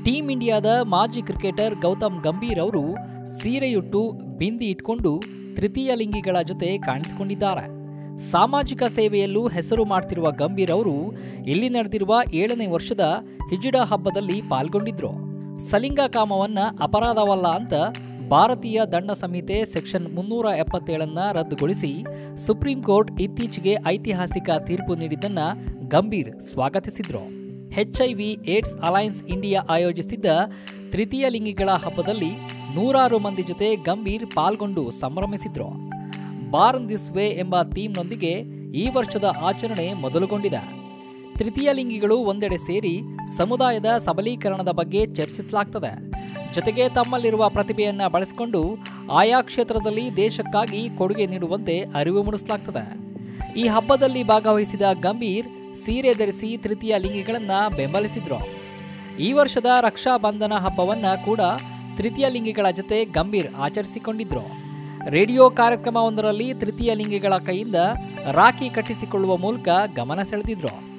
team ಇಂಡಿಯಾದ ಮಾಜಿ cricketer Gautam Gambhir ಅವರು ಸೀರೆಯುಟ್ಟು ಬಿಂದಿ ಇಟ್ಕೊಂಡು ತೃತೀಯ ಲಿಂಗಿಗಳ ಜೊತೆ ಕಾಣಿಸಿಕೊಂಡಿದ್ದಾರೆ ಸಾಮಾಜಿಕ ಸೇವೆಯಲ್ಲೂ ಹೆಸರು ಮಾಡ್ತಿರುವ ಗಂಭೀರ್ ಅವರು ಇಲ್ಲಿ ನಡೆದಿರುವ ಏಳನೇ ವರ್ಷದ ಹಿಜಿಡಾ ಹಬ್ಬದಲ್ಲಿ ಪಾಲ್ಗೊಂಡಿದ್ರು ಸಲಿಂಗ ಕಾಮವನ್ನ ಅಪರಾಧವಲ್ಲ ಅಂತ ಭಾರತೀಯ ದಂಡ ಸಂಹಿತೆ ಸೆಕ್ಷನ್ ಮುನ್ನೂರ ಎಪ್ಪತ್ತೇಳನ್ನ ರದ್ದುಗೊಳಿಸಿ ಸುಪ್ರೀಂ ಕೋರ್ಟ್ ಇತ್ತೀಚೆಗೆ ಐತಿಹಾಸಿಕ ತೀರ್ಪು ನೀಡಿದ್ದನ್ನ ಗಂಭೀರ್ ಸ್ವಾಗತಿಸಿದ್ರು ಎಚ್ಐವಿ ಏಡ್ಸ್ ಅಲಯನ್ಸ್ ಇಂಡಿಯಾ ಆಯೋಜಿಸಿದ್ದ ತೃತೀಯ ಲಿಂಗಿಗಳ ಹಬ್ಬದಲ್ಲಿ ನೂರಾರು ಮಂದಿ ಜೊತೆ ಗಂಭೀರ್ ಪಾಲ್ಗೊಂಡು ಸಂಭ್ರಮಿಸಿದ್ರು ಬಾರ್ನ್ ದಿಸ್ ವೇ ಎಂಬ ಥೀಮ್ನೊಂದಿಗೆ ಈ ವರ್ಷದ ಆಚರಣೆ ಮೊದಲುಗೊಂಡಿದೆ ತೃತೀಯ ಲಿಂಗಿಗಳು ಒಂದೆಡೆ ಸೇರಿ ಸಮುದಾಯದ ಸಬಲೀಕರಣದ ಬಗ್ಗೆ ಚರ್ಚಿಸಲಾಗ್ತದೆ ಜೊತೆಗೆ ತಮ್ಮಲ್ಲಿರುವ ಪ್ರತಿಭೆಯನ್ನ ಬಳಸಿಕೊಂಡು ಆಯಾ ಕ್ಷೇತ್ರದಲ್ಲಿ ದೇಶಕ್ಕಾಗಿ ಕೊಡುಗೆ ನೀಡುವಂತೆ ಅರಿವು ಮೂಡಿಸಲಾಗ್ತದೆ ಈ ಹಬ್ಬದಲ್ಲಿ ಭಾಗವಹಿಸಿದ ಗಂಭೀರ್ ಸೀರೆ ಧರಿಸಿ ತೃತೀಯ ಲಿಂಗಿಗಳನ್ನ ಬೆಂಬಲಿಸಿದ್ರು ಈ ವರ್ಷದ ರಕ್ಷಾ ಬಂಧನ ಹಬ್ಬವನ್ನ ಕೂಡ ತೃತೀಯ ಲಿಂಗಿಗಳ ಜೊತೆ ಗಂಭೀರ್ ಆಚರಿಸಿಕೊಂಡಿದ್ರು ರೇಡಿಯೋ ಕಾರ್ಯಕ್ರಮವೊಂದರಲ್ಲಿ ತೃತೀಯ ಲಿಂಗಿಗಳ ಕೈಯಿಂದ ರಾಖಿ ಕಟ್ಟಿಸಿಕೊಳ್ಳುವ ಮೂಲಕ ಗಮನ ಸೆಳೆದಿದ್ರು